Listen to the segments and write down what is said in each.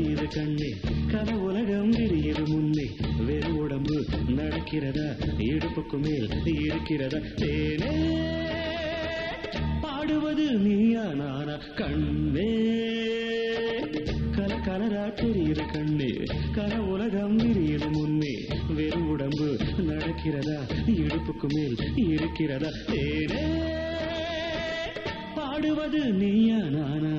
தெரியுது கண்ணே கனவுலகம் விரியுது முன்னே வெறு உடம்பு நடக்கிறதா இடுப்புக்கு மேல் இருக்கிறதா தேனே பாடுவது நீயா நானா கண்ணே கல கலரா தெரியுது கண்ணே கனவுலகம் விரியுது முன்னே வெறு உடம்பு நடக்கிறதா இடுப்புக்கு மேல் இருக்கிறதா தேனே பாடுவது நீயா நானா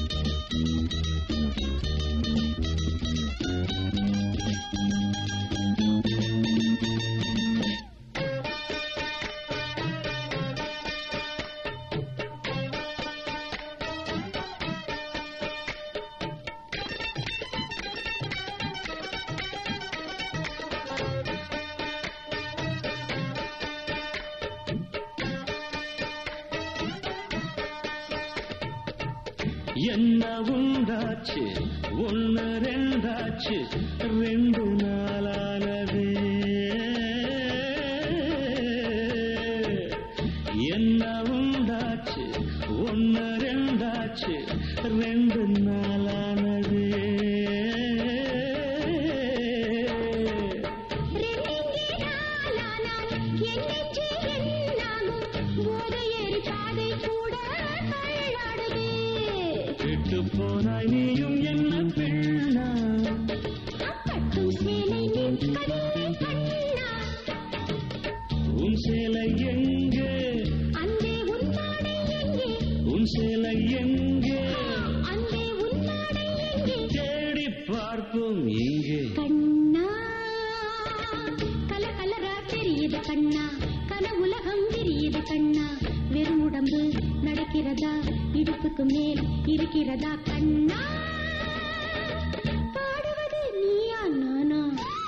என்ன உண்டாச்சு ஒன்னு ரெண்டாச்சு ரெண்டு நாளானது என்ன உண்டாச்சு ஒன்னு ரெண்டாச்சு ரெண்டு நாளானது விட்டு போனாய் நீயும் என்ன பெண்ணா உன் சேலை எங்கே உன் சேலை எங்கே தேடி பார்ப்போம் இங்கே கண்ணா கல கலரா தெரியுது கண்ணா கனவுலகம் விரியுது கண்ணா வெறும் உடம்பு நடக்கிறதா இடுப்புக்கு மேல் இருக்கிறதா கண்ணா பாடுவது நீயா நானா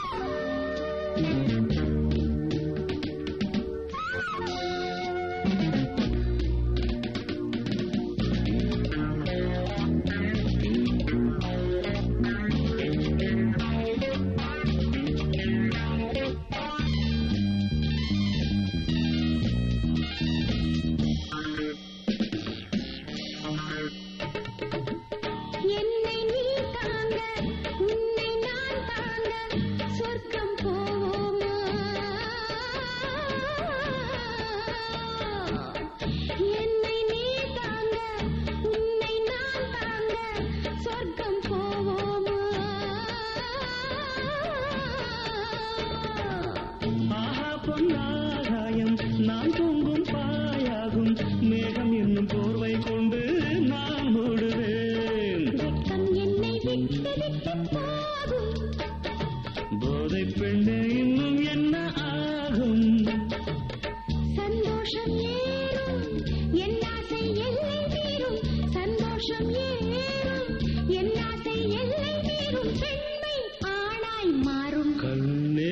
என்னை நீ தாங்க உன்னை நான் தாங்க சொர்க்கம் போவோமா என்னை நீ தாங்க உன்னை நான் தாங்க சொர்க்கம் போவோமா ஆஹா பொன்னாகாயம் நான் தூங்கும் பாயாகும் மேகம் என்னும் போர்வை கொண்டு நான் மூடுவேன் வெட்கம் என்னை விட்டு விட்டு போகும் போதை பெண்ணே இன்னும் என்ன ஆகும் சந்தோஷம் ஏறும் என் ஆசை எல்லை மீறும் சந்தோஷம் ஏறும் என் ஆசை எல்லை மீறும் பெண்மை ஆணாய் மாறும் கண்ணே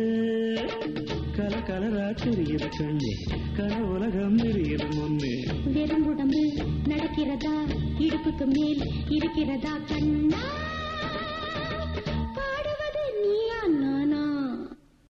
கல கலரா தெரியுது கண்ணே கனவுலகம் எரியுது முன்னே வெறும் உடம்பு நடக்கிறதா இடுப்புக்கு மேல் இருக்கிறதா கண்ணா